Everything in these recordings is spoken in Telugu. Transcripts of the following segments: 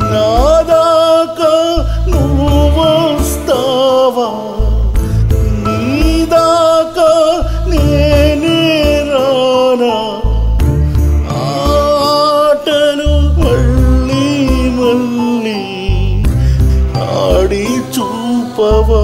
నాదాకా నువ్వు వస్తావా నీదాకా నేనే రానా ఆటలు మళ్ళీ మళ్ళీ ఆడి చూపవా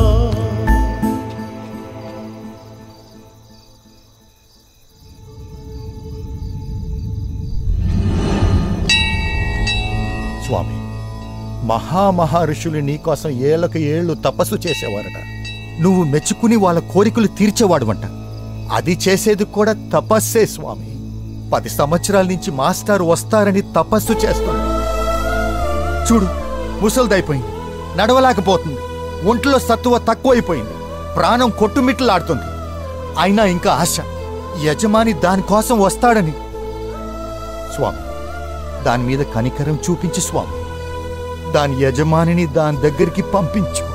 స్వామి మహామహర్షులు నీకోసం ఏళ్ళకు ఏళ్ళు తపస్సు చేసేవారట నువ్వు మెచ్చుకుని వాళ్ళ కోరికలు తీర్చేవాడువంట అది చేసేది కూడా తపస్సే స్వామి పది సంవత్సరాల నుంచి మాస్టర్ వస్తారని తపస్సు చేస్తాను చూడు ముసల్దైపోయింది నడవలేకపోతుంది ఒంట్లో సత్తువ తక్కువైపోయింది ప్రాణం కొట్టుమిట్లాడుతుంది అయినా ఇంకా ఆశ యజమాని దానికోసం వస్తాడని స్వామి దాని మీద కనికరం చూపించు స్వామి దాని యజమానిని దాని దగ్గరికి పంపించు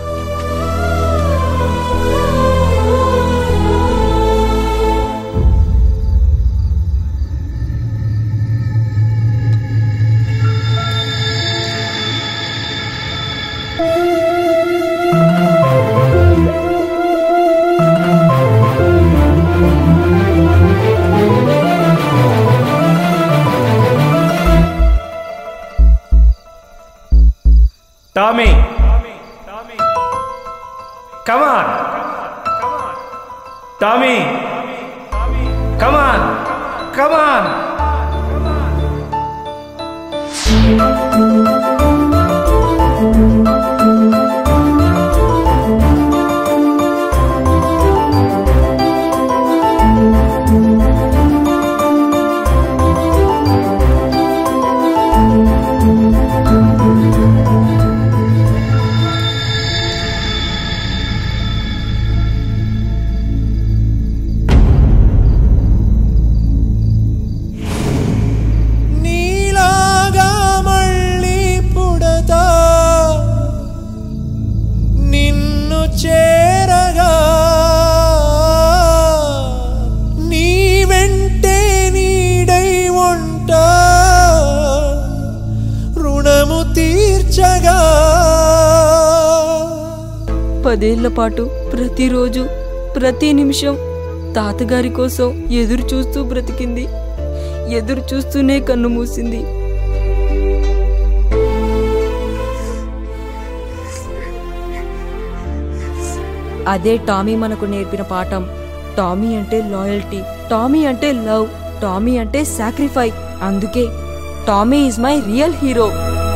Tommy. Come on. Tommy. Come on. Come on. నీలాగా మళ్ళీ పుడతా నిన్ను చేరగా నీ వెంటే నీడై ఉంటా రుణము తీర్చగా పదేళ్ల పాటు ప్రతిరోజు ప్రతి నిమిషం తాతగారి కోసం ఎదురు చూస్తూ బ్రతికింది ఎదురు చూస్తూనే కన్ను మూసింది అదే టామీ మనకు నేర్పిన పాఠం టామీ అంటే లాయల్టీ టామీ అంటే లవ్ టామీ అంటే సాక్రిఫై అందుకే Tommy is my real hero